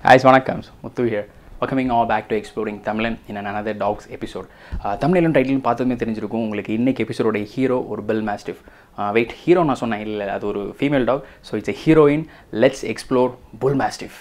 Guys, வணக்கம் முத்து here. Welcoming all back to exploring Tamilin in an another dogs episode. தமிழிலும் டைட்டிலும் பார்த்ததுமே தெரிஞ்சிருக்கும் உங்களுக்கு இன்னைக்கு எபிசோடோட ஹீரோ ஒரு பெல் மாஸ்டிஃப் வெயிட் ஹீரோ நான் சொன்னேன் இல்லை அது ஒரு female dog so it's a heroine let's explore bull mastiff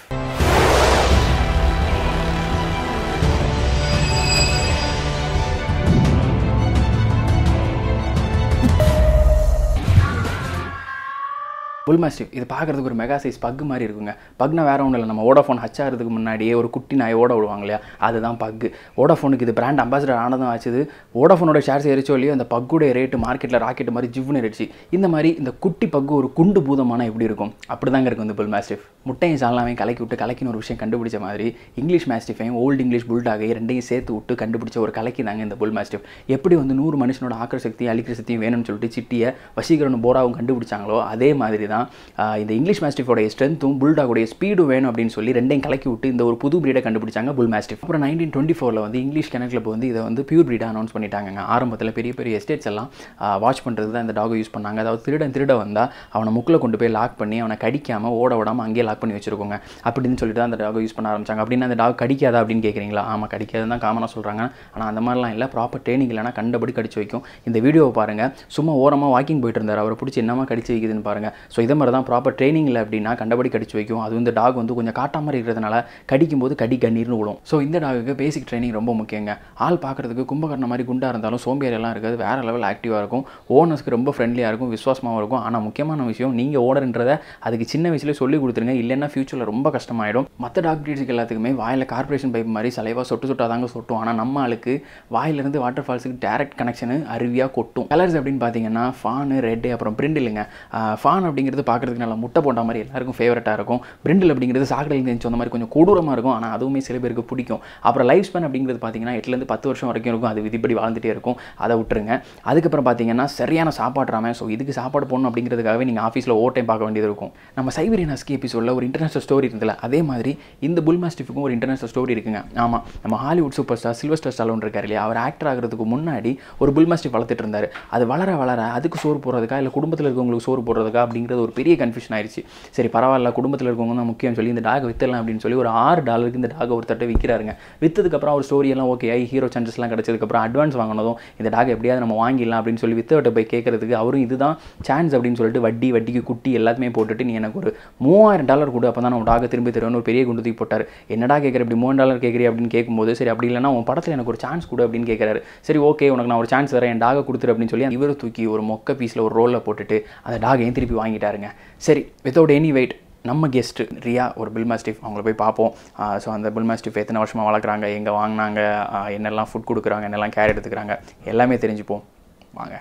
bull mastiff இது பார்க்குறதுக்கு ஒரு மெகா சைஸ் பக் மாதிரி இருக்குங்க பக்னா வேற ஒன்றும் இல்லை நம்ம ஓடாஃபோன் ஹச் ஆகிறதுக்கு முன்னாடியே ஒரு குட்டி நாயை ஓட விடுவாங்க இல்லையா அதுதான் பக்கு ஓடாஃபோனுக்கு இது பிராண்ட் அம்பாசிடர் ஆனதும் ஆச்சுது ஓடாஃபோனோட ஷேர்ஸ் எரிச்சோ இல்லையோ அந்த பக்குடைய ரேட்டு மார்க்கெட்டில் ராக்கெட் மாதிரி ஜிவ்னு எரிச்சு இந்த மாதிரி இந்த குட்டி பக்கு ஒரு குண்டு பூதமான எப்படி இருக்கும் அப்படி தாங்க இருக்கும் இந்த புல் மாஸ்டிஃப் முட்டையும் சாலாமையும் கலக்கி விட்டு கலக்கின்னு ஒரு விஷயம் கண்டுபிடிச்ச மாதிரி இங்கிலீஷ் மாஸ்டிஃபையும் ஓல்டு இங்கிலீஷ் புல்டாகையும் ரெண்டையும் சேர்த்து விட்டு கண்டுபிடிச்ச ஒரு கலக்கி தாங்க இந்த புல் மாஸ்டிஃப் எப்படி வந்து நூறு மனுஷனோட ஆக்கிர சக்தியும் அழிக்கிற சக்தியும் வேணும்னு சொல்லிட்டு சிட்டியை வசீகரனும் போராவும் கண்டுபிடிச்சாங்களோ அதே மாதிரி தான் ஆஹ் இந்த இங்கிலீஷ் மாஸ்டிஃபோடைய ஸ்ட்ரென்த்தும் புல்டாகுடைய ஸ்பீடும் வேணும் அப்படின்னு சொல்லி ரெண்டையும் கலக்கி விட்டு இந்த ஒரு புது பிரீடை கண்டுபிடிச்சாங்க புல் மாஸ்டிஃப் அப்புறம் நைன்டீன் டுவெண்ட்டி ஃபோரில் வந்து இங்கிலீஷ் கெனல் கிளப் வந்து இதை வந்து பியூர் பிரீடாக அனௌன்ஸ் பண்ணிட்டாங்க ஆரம்பத்தில் பெரிய பெரிய எஸ்டேட்ஸ் எல்லாம் வாட்ச் பண்ணுறது தான் இந்த டாகை யூஸ் பண்ணாங்க அதாவது திருடன் திருட வந்தால் அவனை முக்கில் கொண்டு போய் லாக் பண்ணி அவனை கடிக்காமல் ஓட விடாமல் அங்கேயே லாக் பண்ணி வச்சிருக்கோங்க அப்படின்னு சொல்லிட்டு தான் அந்த டாகை யூஸ் பண்ண ஆரம்பிச்சாங்க அப்படின்னு அந்த டாக் கடிக்காதா அப்படின்னு கேட்குறீங்களா ஆமாம் கடிக்காதுன்னு தான் காமனாக சொல்கிறாங்க ஆனால் அந்த மாதிரிலாம் இல்லை ப்ராப்பர் ட்ரைனிங் இல்லைனா கண்டபடி கடிச்சு வைக்கும் இந்த வீடியோவை பாருங்கள் சும்மா ஓரமாக வாக்கிங் போயிட்டு இருந்தார் அவரை பிடிச்சி என்னமா கடிச்சு வைக்குதுன்னு பாருங்கள் ஸோ இதே மாதிரி தான் ப்ராப்பர் ட்ரைனிங் இல்லை அப்படின்னா கண்டபடி கடிச்சு வைக்கும் அது இந்த டாக் வந்து கொஞ்சம் காட்டாம இருக்கிறதுனால கடிக்கும் போது கடி கண்ணீர்னு விடும் ஸோ இந்த டாகுக்கு பேசிக் ட்ரைனிங் ரொம்ப முக்கியங்க ஆள் பார்க்குறதுக்கு கும்பகர்ண மாதிரி குண்டாக இருந்தாலும் சோம்பேறியெல்லாம் இருக்காது வேறு லெவல் ஆக்டிவாக இருக்கும் ஓனர்ஸ்க்கு ரொம்ப ஃப்ரெண்ட்லியாக இருக்கும் விசுவாசமாகவும் இருக்கும் ஆனால் முக்கியமான விஷயம் நீங்கள் ஓனர்ன்றதை அதுக்கு சின்ன வயசுல சொல்லி கொடுத்துருங்க இல்லைன்னா ஃபியூச்சரில் ரொம்ப கஷ்டமாயிடும் மற்ற டாக் ப்ரீட்ஸுக்கு எல்லாத்துக்குமே வாயில் கார்பரேஷன் பைப் மாதிரி சலைவாக சொட்டு சொட்டாக தாங்க சொட்டும் ஆனால் நம்ம ஆளுக்கு வாயிலிருந்து வாட்டர் ஃபால்ஸுக்கு டேரக்ட் கனெக்ஷனு அருவியாக கொட்டும் கலர்ஸ் அப்படின்னு பார்த்தீங்கன்னா ஃபானு ரெட்டு அப்புறம் பிரிண்ட் இல்லைங்க ஃபான் அப்படிங்கிறது பார்க்குறதுக்கு நல்லா முட்டை போட்ட மாதிரி எல்லாருக்கும் ஃபேவரட்டாக இருக்கும் பிரிண்டில் அப்படிங்கிறது சாக்கடையில் தெரிஞ்சு வந்த மாதிரி கொஞ்சம் கொடூரமாக இருக்கும் ஆனால் அதுவுமே சில பேருக்கு பிடிக்கும் அப்புறம் லைஃப் ஸ்பேன் அப்படிங்கிறது பார்த்தீங்கன்னா எட்டுலேருந்து பத்து வருஷம் வரைக்கும் இருக்கும் அது விதிப்படி வாழ்ந்துட்டே இருக்கும் அதை விட்டுருங்க அதுக்கப்புறம் பார்த்தீங்கன்னா சரியான சாப்பாடுறாம ஸோ இதுக்கு சாப்பாடு போடணும் அப்படிங்கிறதுக்காகவே நீங்கள் ஆஃபீஸில் ஓவர் டைம் பார்க்க வேண்டியது இருக்கும் நம்ம சைபீரியன் ஹஸ்கி எபிசோடில் ஒரு இன்டர்நேஷனல் ஸ்டோரி இருந்ததில்ல அதே மாதிரி இந்த புல் மாஸ்டிஃபுக்கும் ஒரு இன்டர்நேஷனல் ஸ்டோரி இருக்குங்க ஆமாம் நம்ம Hollywood super star Sylvester Stallone இருக்கார் இல்லையா அவர் ஆக்டர் ஆகிறதுக்கு முன்னாடி ஒரு புல் மாஸ்டிஃப் வளர்த்துட்டு இருந்தார் அது வளர வளர அதுக்கு சோறு போடுறதுக்கா இல்லை குடும்பத்தில் இருக்கவங்களுக்கு சோறு போடுறதுக்கா அப்படிங்கிறது ஒரு பெரிய கன்ஃபியூஷன் ஆயிடுச்சு சரி பரவாயில்ல குடும்பத்தில் இருக்கவங்க தான் முக்கியம் சொல்லி இந்த டாக் வித்தரலாம் அப்படின்னு சொல்லி ஒரு ஆறு டாலருக்கு இந்த டாக் ஒருத்தட்ட விற்கிறாருங்க விற்றதுக்கப்புறம் ஒரு ஸ்டோரி எல்லாம் ஓகே ஆகி ஹீரோ சான்சஸ்லாம் கிடச்சதுக்கப்புறம் அட்வான்ஸ் வாங்கினதும் இந்த டாக் எப்படியாவது நம்ம வாங்கிடலாம் அப்படின்னு சொல்லி வித்தவட்ட போய் கேட்கறதுக்கு அவரும் இதுதான் சான்ஸ் அப்படின்னு சொல்லிட்டு வட்டி வட்டிக்கு குட்டி எல்லாத்தையுமே போட்டுட்டு நீ எனக்கு ஒரு மூவாயிரம் டாலர் கொடு அப்போ தான் நான் டாகை திரும்பி தருவேன்னு ஒரு பெரிய குண்டு தூக்கி போட்டார் என்னடா கேட்குற இப்படி மூணு டாலர் கேட்குறீ அப்படின்னு கேட்கும்போது சரி அப்படி இல்லைனா உன் படத்தில் எனக்கு ஒரு சான்ஸ் கொடு அப்படின்னு கேட்குறாரு சரி ஓகே உனக்கு நான் ஒரு சான்ஸ் தரேன் என் டாகை கொடுத்துரு அப்படின்னு சொல்லி இவர் தூக்கி ஒரு மொக்க பீஸில் ஒரு ரோலில் போட்டுட்டு அந்த டாகையும் திருப்பி வாங்கிட்டாருங்க சரி வித்தவுட் எனி வெயிட் நம்ம கெஸ்ட்டு ரியா ஒரு பில் மாஸ்டிஃப் அவங்கள போய் பார்ப்போம் ஸோ அந்த பில் மாஸ்டிஃப் எத்தனை வருஷமாக வளர்க்குறாங்க எங்கே வாங்கினாங்க ஆஹ் என்னெல்லாம் ஃபுட் கொடுக்குறாங்க என்னெல்லாம் கேர் எடுத்துக்கிறாங்க எல்லாமே தெரிஞ்சுப்போம் வாங்க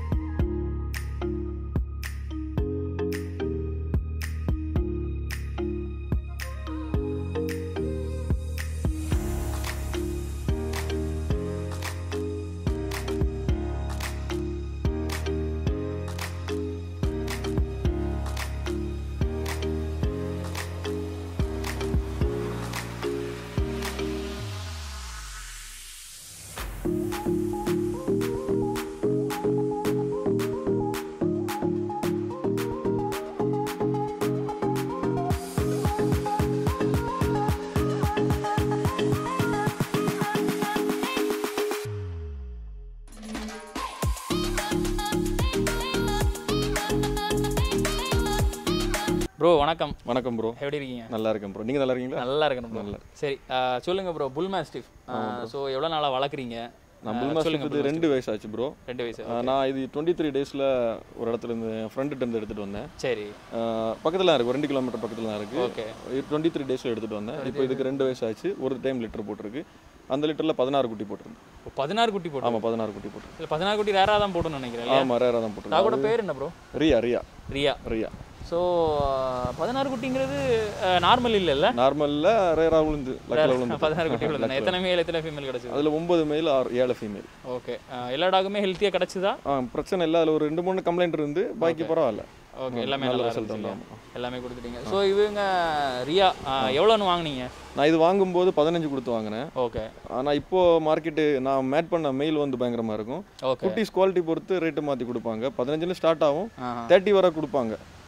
ப்ரோ வணக்கம் வணக்கம் ப்ரோ எப்படி இருக்கீங்க நல்லா இருக்கேன் ப்ரோ நீங்கள் நல்லா இருக்கீங்களா நல்லா இருக்கணும் bro. சரி ஆஹ் சொல்லுங்க ப்ரோ புல் மாஸ்டிஃப் ஸோ எவ்வளோ நாளாக வளர்க்குறீங்க நான் புல் மாஸ்டர் இது ரெண்டு வயசு ஆச்சு ப்ரோ ரெண்டு வயசு நான் இது டுவெண்ட்டி த்ரீ டேஸில் ஒரு இடத்துல இருந்து என் ஃப்ரெண்டுகிட்ட இருந்து எடுத்துகிட்டு வந்தேன் சரி பக்கத்தில் இருக்கு ஒரு ரெண்டு கிலோமீட்டர் பக்கத்தில் தான் இருக்குது ஓகே டுவெண்ட்டி த்ரீ டேஸில் எடுத்துகிட்டு வந்தேன் இப்போ இதுக்கு ரெண்டு வயசு ஆச்சு ஒரு டைம் லிட்டர் போட்டிருக்கு அந்த லிட்டரில் பதினாறு குட்டி போட்டிருக்கு பதினாறு குட்டி போட்டு ஆமாம் பதினாறு குட்டி போட்டிருக்கு இல்லை பதினாறு குட்டி ரேராக தான் போடணும்னு நினைக்கிறேன் இல்லையா? ஆமாம் ரேராக தான் போட்டிருக்கு டாகோட பேர் என்ன ப்ரோ ரியா ரியா ரியா ரியா ஸோ பதினாறு குட்டிங்கிறது நார்மல் இல்லைல்ல நார்மலில் ரேராக விழுந்து லக்கில் விழுந்து பதினாறு குட்டி விழுந்து எத்தனை மேல் எத்தனை ஃபீமேல் கிடச்சிது அதில் ஒன்பது மேல் ஆறு ஏழு ஃபீமேல் ஓகே எல்லா டாகுமே ஹெல்த்தியாக கிடச்சிதா ஆ பிரச்சனை இல்லை அதில் ஒரு ரெண்டு மூணு கம்ப்ளைண்ட் இருந்து பாக்கி பரவாயில்ல ஓகே எல்லாமே நல்ல நல்லா ரிசல்ட் இருந்துச்சு வந்து இல்லையா? எல்லாமே கொடுத்துட்டீங்க ஸோ இவங்க ரியா எவ்வளோன்னு வாங்குனீங்க நான் இது வாங்கும்போது பதினஞ்சு கொடுத்து வாங்கினேன் ஓகே ஆனால் இப்போ மார்க்கெட்டு நான் மேட் பண்ண மெயில் வந்து பயங்கரமாக இருக்கும் ஓகே குட்டிஸ் குவாலிட்டி பொறுத்து ரேட்டு மாற்றி கொடுப்பாங்க பதினஞ்சுல ஸ்டார்ட் ஆகும் ஆஹா. தேர்ட்டி வரை கொடுப்பாங்க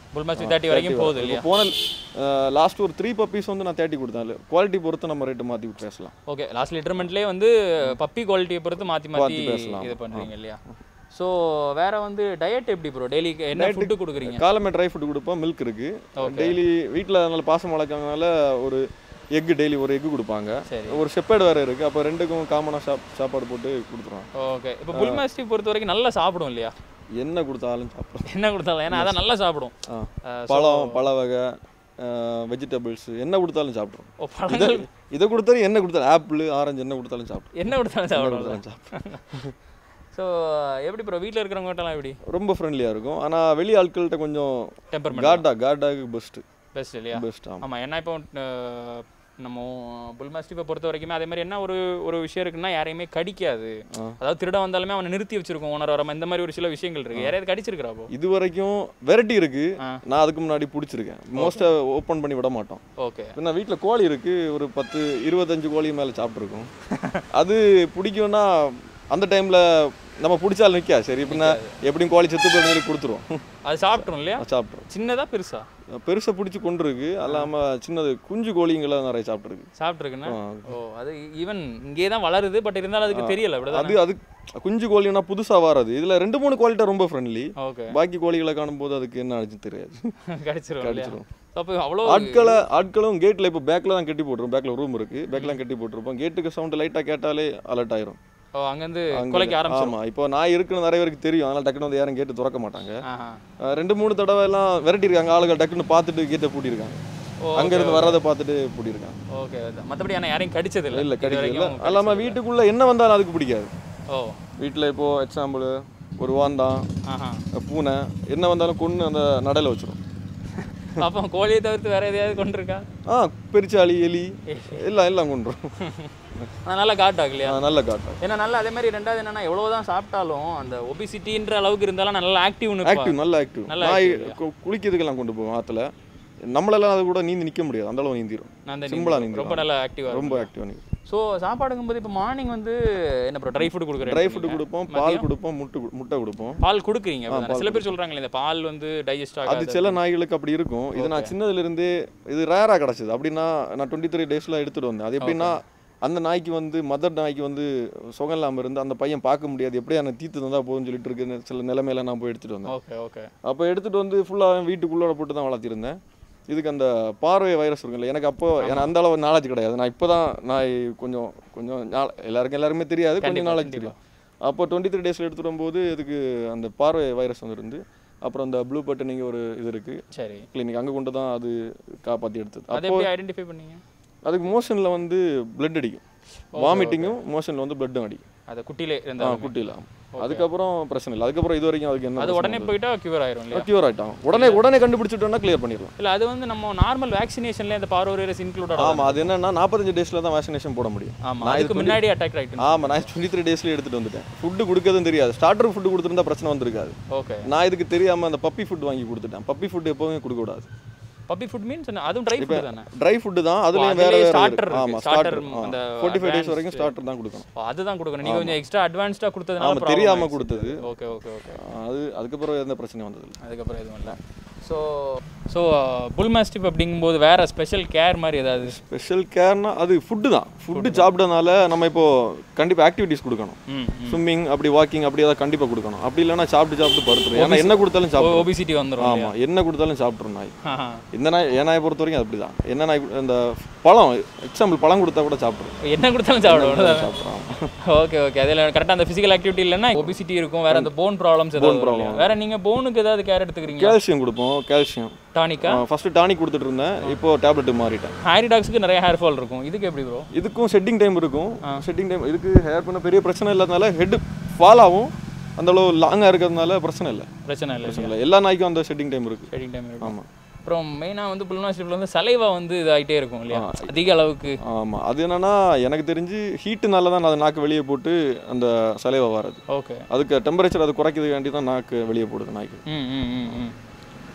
புல் மாஸ்டிஃப் தேர்ட்டி வரைக்கும் போகுது இல்லையா போன லாஸ்ட் ஒரு த்ரீ பப்பீஸ் வந்து நான் தேர்ட்டி கொடுத்தேன் குவாலிட்டி பொறுத்து நம்ம ரேட்டு மாற்றி பேசலாம் ஓகே லாஸ்ட் லிட்டர்மெண்ட்லேயே வந்து பப்பி குவாலிட்டியை பொறுத்து மாற்றி மாற்றி மாத்தி பேசலாம். இது பண்ணுறீங்க இல்லையா ஸோ வேற வந்து டயட் எப்படி ப்ரோ டெய்லி என்ன ஃபுட்டு கொடுக்குறீங்க காலமே ட்ரை ஃபுட் கொடுப்போம் மில்க் இருக்கு டெய்லி வீட்டில் அதனால பாசம் வளர்க்கறதுனால ஒரு எக்கு டெய்லி ஒரு எக்கு கொடுப்பாங்க சரி ஒரு ஷெப்பேர்டு வேறு இருக்குது அப்போ ரெண்டுக்கும் காமனாக சாப் சாப்பாடு போட்டு கொடுத்துருவோம் ஓகே இப்போ புல் மாஸ்டிஃப் பொறுத்த வரைக்கும் நல்லா சாப்பிடும் இல்லையா என்ன கொடுத்தாலும் சாப்பிடும் என்ன கொடுத்தாலும் ஏன்னா அதான் நல்லா சாப்பிடும் ஆ. அஹ், பழம் பழ வகை வெஜிடபிள்ஸ் என்ன கொடுத்தாலும் சாப்பிடும் ஓ பழங்கள் இதை கொடுத்தாலும் என்ன கொடுத்தாலும் ஆப்பிள் ஆரஞ்சு என்ன கொடுத்தாலும் சாப்பிடும் என்ன கொடுத்தாலும் என்ன சாப்பிடும் கொடுத்தாலும் சாப்பிடும் ஸோ எப்படி ப்ரோ வீட்டில் இருக்கிறவங்ககிட்டலாம் எப்படி ரொம்ப ஃப்ரெண்ட்லியாக இருக்கும் ஆனால் வெளி ஆட்கள்கிட்ட கொஞ்சம் டெம்பர்மெண்ட் கார்டா கார்டாக்கு பெஸ்ட்டு பெஸ்ட் இல்லையா பெஸ்ட் ஆமாம் ஆமாம் ஏன்னா இப்போ அஹ், நம்ம புல் மாஸ்டிஃபை பொறுத்த வரைக்குமே அதே மாதிரி என்ன ஒரு ஒரு விஷயம் இருக்குன்னா யாரையுமே கடிக்காது ஆ. அதாவது திருட வந்தாலுமே அவனை நிறுத்தி வச்சிருக்கோம் ஓனர் வராம இந்த மாதிரி ஒரு சில விஷயங்கள் இருக்கு யாரையாவது கடிச்சிருக்கிறா அப்போ இது வரைக்கும் வெரைட்டி இருக்கு ஆ. நான் அதுக்கு முன்னாடி பிடிச்சிருக்கேன் மோஸ்ட்டாக ஓப்பன் பண்ணி விட மாட்டோம் ஓகே ஏன்னா வீட்டில் கோழி இருக்கு ஒரு பத்து இருபத்தஞ்சு கோழி மேலே சாப்பிட்ருக்கோம் அது பிடிக்கும்னா அந்த டைமில் நம்ம பிடிச்சாலும் நிற்கா சரி இப்படின்னா எப்படியும் கோழி செத்து போய் சொல்லி கொடுத்துருவோம் அது சாப்பிட்ரும் இல்லையா சாப்பிட்றோம் சின்னதா பெருசா பெருசை பிடிச்சி கொண்டு இருக்கு அல்லாமல் சின்னது குஞ்சு கோழிங்களை நிறைய சாப்பிட்ருக்கு சாப்பிட்ருக்குன்னா ஆ. ஓ அது ஈவன் இங்கே தான் வளருது பட் இருந்தாலும் அதுக்கு தெரியல அது அப்படிதான் அது குஞ்சு கோழினா புதுசாக வராது இதில் ரெண்டு மூணு குவாலிட்டி ரொம்ப ஃப்ரெண்ட்லி ஓகே பாக்கி கோழிகளை காணும்போது அதுக்கு என்ன ஆச்சு தெரியாது கடிச்சிரும் இல்லையா கடிச்சிரும் அப்போ அவ்வளோ ஆட்களை ஆட்களும் கேட்டில் இப்போ பேக்கில் தான் கட்டி போட்டுருவோம் பேக்கில் ரூம் இருக்கு பேக்லாம் கட்டி போட்டிருப்போம் கேட்டுக்கு சவுண்ட் லைட்டாக கேட்டாலே அலர்ட் ஆயிரும் ஓ அங்கேருந்து அங்க- கொலைக்க ஆரம்பிச்சிடும் ஆமா இப்போ நான் இருக்குன்னு நிறைய பேருக்கு தெரியும் அதனால டக்குன்னு வந்து யாரும் கேட்டு திறக்க மாட்டாங்க ஆஹா அஹ் ரெண்டு மூணு தடவை எல்லாம் விரட்டி இருக்காங்க ஆளுகள் டக்குன்னு பார்த்துட்டு கேட்டை பூட்டியிருக்காங்க ஓ, அங்க இருந்து வர்றதை பார்த்துட்டு பூட்டியிருக்காங்க ஓகே மற்றபடி ஆனால் யாரையும் கடிச்சது இல்லை இல்ல இது கிடைக்கல வரைக்கும் அல்லாம வீட்டுக்குள்ள என்ன வந்தாலும் அதுக்கு பிடிக்காது ஓ வீட்டில் இப்போ எக்ஸாம்பிள் ஒரு வாந்தான் ஆஹா பூனை என்ன வந்தாலும் கொன்று அந்த நடையில வச்சிரும் அப்போ கோழியை தவிர்த்து வேற எதையாவது கொண்டிருக்கா ஆ பெருச்சாளி எலி எல்லாம் எல்லாம் கொண்டுரும் அது நல்லா காட்டாக இல்லையா நல்ல காட்டும் ஏன்னா நல்லா அதே மாதிரி ரெண்டாவது என்னன்னா எவ்வளவுதான் சாப்பிட்டாலும் அந்த ஒபிசிட்டின்ற அளவுக்கு இருந்தாலும் நல்லா ஆக்டிவ்னு ஆக்டிவ் நல்ல ஆக்டிவ் நல்ல நாய் கு- குளிக்கிறதுக்கெல்லாம் கொண்டு போவோம் ஆத்துல நம்மளெல்லாம் அது கூட நீந்தி நிக்க முடியாது அந்த அளவு நீந்திரும் அந்த சிம்பிளா ரொம்ப நீந்திரும் நல்லா ஆக்டிவாக ரொம்ப ஆக்டிவா நீந்திரும் ஸோ சாப்பாடுங்கும்போது இப்போ மார்னிங் வந்து என்ன ப்ரோ ட்ரை ஃபுட் கொடுக்குறேன் ட்ரை ஃபுட் கொடுப்போம் பால் கொடுப்போம் முட்டை கு- முட்டை கொடுப்போம் பால் கொடுக்குறீங்க அப்படிதானே? சில பேர் சொல்றாங்களே இந்த பால் வந்து டைஜஸ்ட் அது ஆகாது சில நாய்களுக்கு அப்படி இருக்கும் இது நான் சின்னதுல இருந்தே இது ரேரா கிடைச்சது அப்படின்னா நான் டுவெண்ட்டி த்ரீ டேஸ்ல எடுத்துட்டு வந்தேன் அது எப்படின்னா அந்த நாய்க்கு வந்து மதர் நாய்க்கு வந்து சுகம் இல்லாம இருந்து அந்த பையன் பார்க்க முடியாது எப்படியா நான் தீத்து தந்தா போதும்னு சொல்லிட்டு இருக்கு சில நிலைமையில நான் போய் எடுத்துட்டு வந்தேன் ஓகே ஓகே அப்போ எடுத்துட்டு வந்து ஃபுல்லாக வீட்டுக்குள்ளே போட்டு தான் வளர்த்திருந்தேன் இதுக்கு அந்த பார்வை வைரஸ் இருக்குல்ல எனக்கு அப்போ எனக்கு அந்த அளவு நாலேஜ் கிடையாது நான் இப்போ தான் நான் கொஞ்சம் கொஞ்சம் நாள் எல்லாருக்கும் எல்லாருமே தெரியாது கொஞ்சம் கண்டிப்பா, நாலேஜ் கண்டிப்பா. தெரியும் அப்போ டுவெண்ட்டி த்ரீ டேஸில் எடுத்துட்டு வரும்போது இதுக்கு அந்த பார்வை வைரஸ் வந்துருந்து அப்புறம் அந்த ப்ளூ பட்டன் இங்கே ஒரு இது இருக்குது சரி கிளினிக் அங்கே கொண்டு தான் அது காப்பாற்றி எடுத்தது அதை அப்போ எப்படி ஐடென்டிஃபை பண்ணீங்க அதுக்கு மோஷனில் வந்து பிளட் அடிக்கும் வாமிட்டிங்கும் மோஷனில் வந்து பிளட்டும் அடிக்கும் அது குட்டியிலே ஆ இருந்த குட்டியில் அதுக்கப்புறம் பிரச்சனை இல்லை அதுக்கப்புறம் இது வரைக்கும் அதுக்கு என்ன அது உடனே போயிட்டா கியூர் ஆயிரும் இல்லையா கியூர் ஆகிட்டான் உடனே உடனே கண்டுபிடிச்சிட்டோம்னா கிளியர் பண்ணிடலாம் இல்ல அது வந்து நம்ம நார்மல் வேக்சினேஷன்ல இந்த பார்வை வைரஸ் இன்க்ளூட் ஆகும் ஆமா அது என்னன்னா நாற்பத்தஞ்சு டேஸ்ல தான் வேக்சினேஷன் போட முடியும் ஆமா நான் அதுக்கு இது முன்னாடி அட்டாக் ஆயிட்டு ஆமா நான் டுவெண்ட்டி த்ரீ டேஸ்ல எடுத்துட்டு வந்துட்டேன் ஃபுட்டு கொடுக்கறதும் தெரியாது ஸ்டார்டர் ஃபுட்டு கொடுத்துருந்தா பிரச்சனை வந்திருக்காது ஓகே நான் இதுக்கு தெரியாம அந்த பப்பி ஃபுட் வாங்கி கொடுத்துட்டேன் பப்பி ஃபுட் எப்பவுமே கொடுக்க கூடாது பப்பி ஃபுட் மீன்ஸ் அதுவும் ட்ரை ஃபுட் தானே ட்ரை ஃபுட்டு தான் அதுலயும் அதுலயே வேற வேற starter இருக்கு. ஆமா இருக்கு. starter ஸ்டார்டர் அந்த ஃபோர்ட்டி ஃபைவ் டேஸ் advanced- வரைக்கும் ஸ்டார்டர் தான் கொடுக்கணும் ஓ, அதுதான் கொடுக்கணும் நீங்க கொஞ்சம் எக்ஸ்ட்ரா அட்வான்ஸ்டா கொடுத்ததுனால ஆமா தெரியாம கொடுத்தது ஓகே ஓகே ஓகே அது அதுக்கப்புறம் எந்த பிரச்சனையும் வந்தது இல்ல. அதுக்கப்புறம் எதுவும் இல்லை ஸோ ஸோ புல் மாஸ்டிப் அப்படிங்கும்போது வேற ஸ்பெஷல் கேர் மாதிரி ஏதாவது ஸ்பெஷல் கேர்னா அது ஃபுட்டு தான் ஃபுட்டு சாப்பிட்டனால நம்ம இப்போ கண்டிப்பா ஆக்டிவிட்டிஸ் கொடுக்கணும் ம் ஸ்விம்மிங் அப்படி வாக்கிங் அப்படி ஏதாவது கண்டிப்பா கொடுக்கணும் அப்படி இல்லைன்னா சாப்பிட்டு சாப்பிட்டு படுத்துரும் ஏன்னா என்ன கொடுத்தாலும் சாப்பிடும் ஒபிசிட்டி வந்துடும் ஆமா என்ன கொடுத்தாலும் சாப்பிட்ரும் நாய் இந்த நாய் என் நாயை பொறுத்த வரைக்கும் அப்படிதான் என்ன நாய் கு- இந்த பழம் எக்ஸாம்பிள் பழம் கொடுத்தா கூட சாப்பிட்ரும் என்ன கொடுத்தாலும் சாப்பிடுவோம் சாப்பிட்றோம் ஓகே ஓகே அதில் கரெக்டாக அந்த ஃபிசிக்கல் ஆக்டிவிட்டி இல்லைன்னா ஒபிசிட்டி இருக்கும் வேற அந்த போன் ப்ராப்ளம்ஸ் ஏதாவது problem. வரும். வேற நீங்க போனுக்கு ஏதாவது கேர் எடுத்துக்கிறீங்க கால்சியம் கொடுப்போம் கால்சியம் டானிக்கா ஃபர்ஸ்ட் டானிக் கொடுத்துட்டு இருந்தேன் இப்போ டேப்லெட் மாறிட்டேன் ஹேரி டாக்ஸுக்கு நிறைய ஹேர் ஃபால் இருக்கும் இதுக்கு எப்படி ப்ரோ இதுக்கும் செட்டிங் டைம் இருக்கும் செட்டிங் டைம் இதுக்கு ஹேர் பண்ண பெரிய பிரச்சனை இல்லாதனால ஹெட் ஃபால் ஆகும் அந்த அளவு லாங்காக இருக்கிறதுனால பிரச்சனை இல்லை பிரச்சனை இல்லை பிரச்சனை இல்லை எல்லா நாய்க்கும் அந்த செட்டிங் டைம் இருக்கு ஷெடிங் டைம் இருக்கும் ஆமா அப்புறம் மெயினாக வந்து புல்னாஸ்டிப்பில் வந்து சலைவா வந்து இதாகிட்டே இருக்கும் இல்லையா அதிக அளவுக்கு ஆமா அது என்னன்னா எனக்கு தெரிஞ்சு ஹீட்டுனால தான் அது நாக்கு வெளியே போட்டு அந்த சலைவை வர்றது ஓகே அதுக்கு டெம்பரேச்சர் அது குறைக்கிறது வேண்டி தான் நாக்கு வெளியே போடுது நாய்க்கு ம் ம் ம் ம்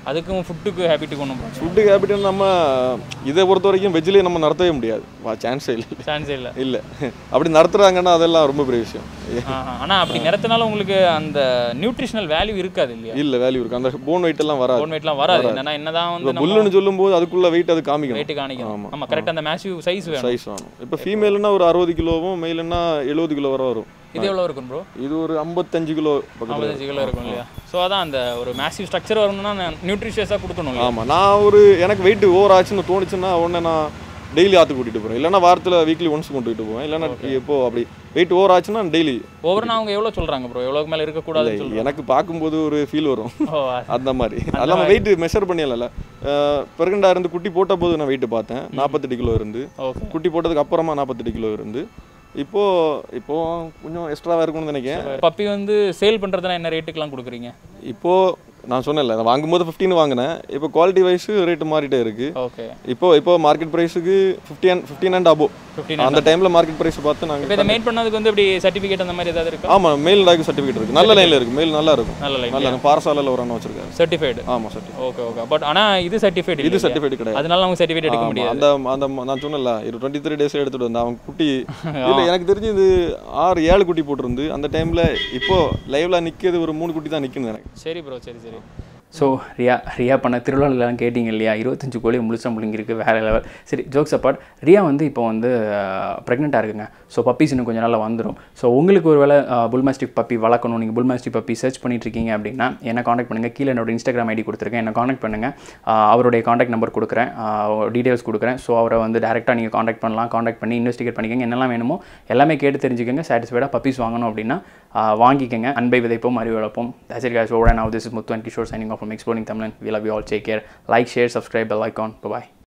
அதுக்கும் ஃபுட்டுக்கு ஹேபிட்டுக்கு ஒன்றும் ஃபுட்டு ஹேபிட் நம்ம இதை பொறுத்த வரைக்கும் வெஜ்லேயே நம்ம நடத்தவே முடியாது வா சான்ஸே இல்லை சான்ஸே இல்லை இல்லை அப்படி நடத்துகிறாங்கன்னா அதெல்லாம் ரொம்ப பெரிய விஷயம் ஆனால் அப்படி நிறத்தினால உங்களுக்கு அந்த நியூட்ரிஷனல் வேல்யூ இருக்காது இல்லையா இல்லை வேல்யூ இருக்குது அந்த போன் வெயிட் எல்லாம் வராது போன் வெயிட்லாம் வராது என்னன்னா என்னதான் வந்து இப்போ புல்லுன்னு சொல்லும்போது அதுக்குள்ள வெயிட் அது காமிக்கணும் வெயிட் காணிக்கணும் ஆமா. ஆமா கரெக்ட் அந்த மேசிவ் சைஸ் வேணும் சைஸ் வேணும் இப்போ ஃபீமேல்னா ஒரு அறுபது கிலோவும் மேல்னா எழுபது கிலோ வரை வரும் இது எவ்வளோ இருக்கும் ப்ரோ இது ஒரு ஐம்பத்தஞ்சு கிலோ பக்கத்தில் ஐம்பத்தஞ்சு கிலோ இருக்கும் இல்லையா ஸோ அதான் அந்த ஒரு மேசிவ் ஸ்ட்ரக்சர் வரணும்னா நியூட்ரிஷியஸாக கொடுக்கணும் இல்லையா? ஆமாம் நான் ஒரு எனக்கு வெயிட் ஓவர் ஆச்சுன்னு தோணுச்சுன்னா உடனே நான் டெய்லி ஆற்று கூட்டிகிட்டு போகிறேன் இல்லைன்னா வாரத்தில் வீக்லி ஒன்ஸ் கொண்டுட்டு போவேன் இல்லைன்னா இப்போ அப்படி வெயிட் ஓவர் ஆச்சுன்னா டெய்லி ஒவ்வொரு அவங்க எவ்வளோ சொல்றாங்க ப்ரோ எவ்வளோக்கு மேலே இருக்கக்கூடாதுன்னு சொல்றாங்க எனக்கு பார்க்கும்போது ஒரு ஃபீல் வரும் ஓ அந்த மாதிரி அதெல்லாம் வெயிட் மெஷர் பண்ணியல பிறகுண்டா இருந்து குட்டி போட்ட போது நான் வெயிட் பார்த்தேன் நாற்பத்தெட்டு கிலோ இருந்து ஓகே குட்டி போட்டதுக்கு அப்புறமா நாற்பத்தெட்டு கிலோ இருந்து இப்போ இப்போ கொஞ்சம் எக்ஸ்ட்ராவாக இருக்கும்னு நினைக்கிறேன் பப்பி வந்து சேல் பண்ணுறதுனா என்ன ரேட்டுக்கெலாம் கொடுக்குறீங்க இப்போ நான் சொன்னேன்ல நான் வாங்கும்போது ஃபிஃப்டின் வாங்கினேன் இப்போ குவாலிட்டி வைஸ் ரேட்டு மாறிட்டே இருக்கு ஓகே இப்போ இப்போ மார்க்கெட் ப்ரைஸுக்கு fifteen fifteen and above fifteen அந்த டைமில் மார்க்கெட் ப்ரைஸ் பார்த்து இப்போ நாங்கள் இதை மெயின் பண்ணதுக்கு வந்து இப்படி சர்டிஃபிகேட் அந்த மாதிரி ஏதாவது இருக்கா ஆமாம் மெயில் டாக் சர்டிஃபிகேட் இருக்கு நல்ல லைனில் இருக்கு மெயில் நல்லா இருக்கும் நல்ல லைன் நல்லா இருக்கும் பாரசாலையில் ஒரு அண்ணன் வச்சிருக்காரு சர்டிஃபைடு ஆமாம் சர்டிஃபிகேட் ஓகே ஓகே பட் ஆனால் இது சர்டிஃபைடு இது சர்டிஃபிகேட் கிடையாது அதனால அவங்க சர்டிஃபிகேட் எடுக்க ஆமா, முடியாது அந்த அந்த நான் சொன்னல ஒரு டுவெண்ட்டி த்ரீ டேஸ் எடுத்துட்டு வந்தேன் அவன் குட்டி இல்லை எனக்கு தெரிஞ்சு இது ஆறு ஏழு குட்டி போட்டிருந்து அந்த டைமில் இப்போ லைவ்ல நிற்கிறது ஒரு மூணு குட்டி தான் நிற்குது எனக்கு சரி ப்ரோ சரி சரி ஸோ ரியா ரியா பண்ண திருவிழாலாம் கேட்டிங்க இல்லையா இருபத்தஞ்சு கோழி முழுசா முழுங்கிருக்கு வேறு லெவல் சரி ஜோக்ஸ் அப்பார்ட் ரியா வந்து இப்போ வந்து ப்ரெக்னெண்ட்டாக இருக்குங்க ஸோ பப்பீஸ் இன்னும் கொஞ்சம் நாளில் வந்துடும் ஸோ உங்களுக்கு ஒரு வேளை புல்மாஸ்டிக் பப்பி வளர்க்கணும் நீங்கள் புல்மாஸ்டிக் பப்பி சர்ச் பண்ணிட்டு இருக்கீங்க அப்படின்னா என்ன காண்டாக்ட் பண்ணுங்கள் கீழே என்னோட இன்ஸ்டாகிராம் ஐடி கொடுத்துருக்கேன் என்ன காண்டாக்ட் பண்ணுங்கள் அவருடைய காண்டாக்ட் நம்பர் கொடுக்குறேன் டீடைல்ஸ் கொடுக்குறேன் ஸோ அவரை வந்து டேரெக்டாக நீங்கள் காண்டாக்ட் பண்ணலாம் காண்டாக்ட் பண்ணி இன்வெஸ்டிகேட் பண்ணிக்கங்க என்னெல்லாம் வேணுமோ எல்லாமே கேட்டு தெரிஞ்சுக்கங்க சாட்டிஸ்ஃபைடாக பப்பீஸ் வாங்கணும் அப்படின்னா ஆஹ் வாங்கிக்கங்க அன்பை விதைப்போம் அறிவு வளர்ப்போம் that's it guys over and now this is Muthu and Kishore signing off from Exploring Tamil we love you all take care like share subscribe bell icon bye bye